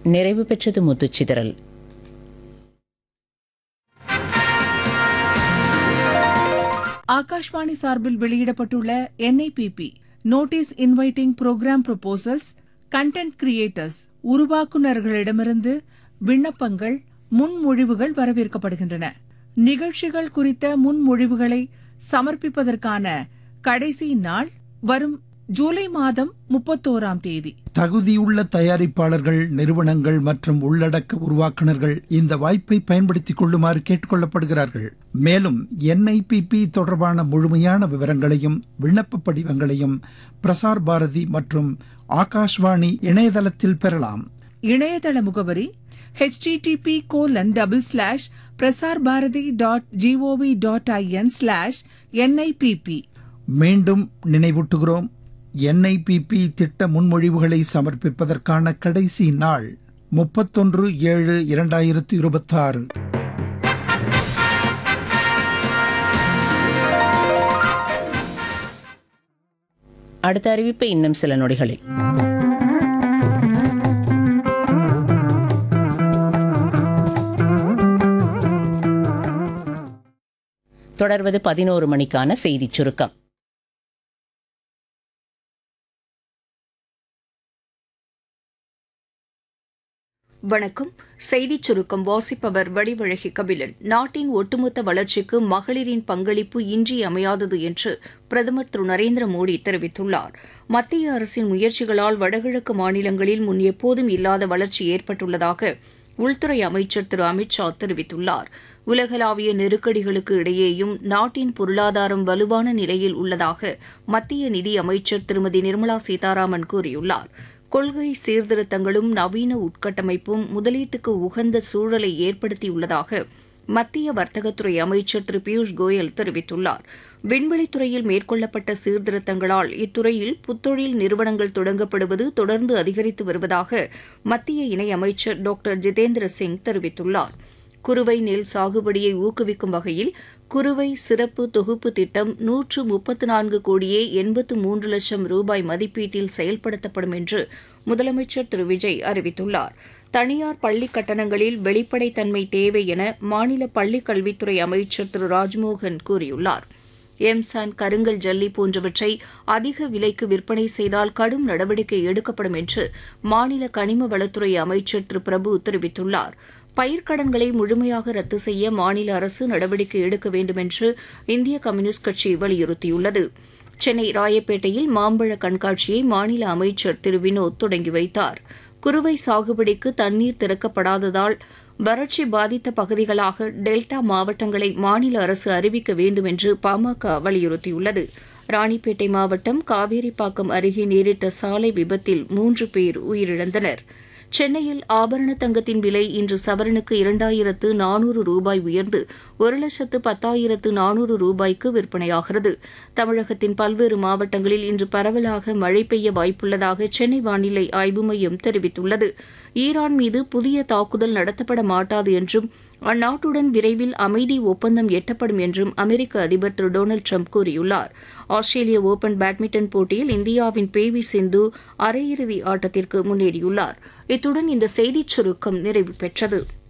நிறைவு பெற்றது முத்துச்சிதறல் ஆகாஷ்வாணி சார்பில் வெளியிடப்பட்டுள்ள NIPP notice inviting program proposals content creators உருவாக்குநர்களிடமிருந்து விண்ணப்பங்கள் முன்மொழிவுகள் வரவேற்கப்படுகின்றன நிகழ்ச்சிகள் குறித்த முன்மொழிவுகளை சமர்ப்பிப்பதற்கான கடைசி நாள் வரும் ஜூலை மாதம் முப்பத்தோராம் தேதி தகுதியுள்ள தயாரிப்பாளர்கள் நிறுவனங்கள் மற்றும் உள்ளடக்க உருவாக்குனர்கள் இந்த வாய்ப்பை பயன்படுத்திக் கொள்ளுமாறு கேட்டுக்கொள்ளப்படுகிறார்கள் மேலும் என்ஐபிபி தொடர்பான முழுமையான விவரங்களையும் விண்ணப்ப படிவங்களையும் பிரசார் பாரதி மற்றும் ஆகாஷ்வாணி இணையதளத்தில் பெறலாம் இணையதள முகவரி http colon double slash Prasar Bharati dot GOV dot IN slash NIPP மீண்டும் நினைவூட்டுகிறோம் என்ஐபிபி திட்ட முன்மொழிவுகளை சமர்ப்பிப்பதற்கான கடைசி நாள் முப்பத்தொன்று ஏழு இரண்டாயிரத்து இருபத்தாறு அடுத்த அறிவிப்பு இன்னும் சில நொடிகளில் தொடர்வது பதினோரு மணிக்கான செய்திச் சுருக்கம் வணக்கம் செய்திச் சுருக்கம் வாசிப்பவர் வடிவழகி கபிலன் நாட்டின் ஒட்டுமொத்த வளர்ச்சிக்கு மகளிரின் பங்களிப்பு இன்றியமையாதது என்று பிரதமர் திரு நரேந்திர மோடி தெரிவித்துள்ளார் மத்திய அரசின் முயற்சிகளால் வடகிழக்கு மாநிலங்களில் முன் எப்போதும் இல்லாத வளர்ச்சி ஏற்பட்டுள்ளதாக உள்துறை அமைச்சர் திரு அமித் ஷா தெரிவித்துள்ளார் உலகளாவிய நெருக்கடிகளுக்கு இடையேயும் நாட்டின் பொருளாதாரம் வலுவான நிலையில் உள்ளதாக மத்திய நிதி அமைச்சர் திருமதி நிர்மலா சீதாராமன் கூறியுள்ளார் கொள்கை சீர்திருத்தங்களும் நவீன உட்கட்டமைப்பும் முதலீட்டுக்கு உகந்த சூழலை ஏற்படுத்தியுள்ளதாக மத்திய வர்த்தகத்துறை அமைச்சர் திரு பியூஷ் கோயல் தெரிவித்துள்ளார் விண்வெளித்துறையில் மேற்கொள்ளப்பட்ட சீர்திருத்தங்களால் இத்துறையில் புத்தொழில் நிறுவனங்கள் தொடங்கப்படுவது தொடர்ந்து அதிகரித்து வருவதாக மத்திய இணையமைச்சர் டாக்டர் ஜிதேந்திர சிங் தெரிவித்துள்ளார் குறுவை நெல் சாகுபடியை ஊக்குவிக்கும் வகையில் குறுவை சிறப்பு தொகுப்பு திட்டம் நூற்று முப்பத்து நான்கு கோடியே எண்பத்து மூன்று லட்சம் ரூபாய் மதிப்பீட்டில் செயல்படுத்தப்படும் என்று முதலமைச்சர் திரு விஜய் அறிவித்துள்ளார் தனியார் பள்ளி கட்டணங்களில் வெளிப்படைத்தன்மை தேவை என மாநில பள்ளிக் கல்வித்துறை அமைச்சர் திரு ராஜ்மோகன் கூறியுள்ளார் எம்சான் கருங்கல் ஜல்லி போன்றவற்றை அதிக விலைக்கு விற்பனை செய்தால் கடும் நடவடிக்கை எடுக்கப்படும் என்று மாநில கனிம வளத்துறை அமைச்சர் திரு பிரபு தெரிவித்துள்ளார் பயிர்க்கடன்களை முழுமையாக ரத்து செய்ய மாநில அரசு நடவடிக்கை எடுக்க வேண்டும் என்று இந்திய கம்யூனிஸ்ட் கட்சி வலியுறுத்தியுள்ளது சென்னை ராயப்பேட்டையில் மாம்பழ கண்காட்சியை மாநில அமைச்சர் திரு வினோத் தொடங்கி வைத்தார் குறுவை சாகுபடிக்கு தண்ணீர் திறக்கப்படாததால் வறட்சி பாதித்த பகுதிகளாக டெல்டா மாவட்டங்களை மாநில அரசு அறிவிக்க வேண்டும் என்று பாமக வலியுறுத்தியுள்ளது ராணிப்பேட்டை மாவட்டம் காவேரிப்பாக்கம் அருகே நேரிட்ட சாலை விபத்தில் மூன்று பேர் உயிரிழந்தனர் சென்னையில் ஆபரண தங்கத்தின் விலை இன்று சவரனுக்கு இரண்டாயிரத்து நானூறு ரூபாய் உயர்ந்து ஒரு லட்சத்து பத்தாயிரத்து நானூறு ரூபாய்க்கு விற்பனையாகிறது தமிழகத்தின் பல்வேறு மாவட்டங்களில் இன்று பரவலாக மழை பெய்ய வாய்ப்புள்ளதாக சென்னை வானிலை ஆய்வு மையம் தெரிவித்துள்ளது ஈரான் மீது புதிய தாக்குதல் நடத்தப்பட மாட்டாது என்றும் அந்நாட்டுடன் விரைவில் அமைதி ஒப்பந்தம் எட்டப்படும் என்றும் அமெரிக்க அதிபர் திரு டொனால்டு ட்ரம்ப் கூறியுள்ளார் ஆஸ்திரேலிய ஓபன் பேட்மிண்டன் போட்டியில் இந்தியாவின் பி வி சிந்து அரையிறுதி ஆட்டத்திற்கு முன்னேறியுள்ளார் இத்துடன் இந்த செய்திச் சுருக்கம் நிறைவு பெற்றது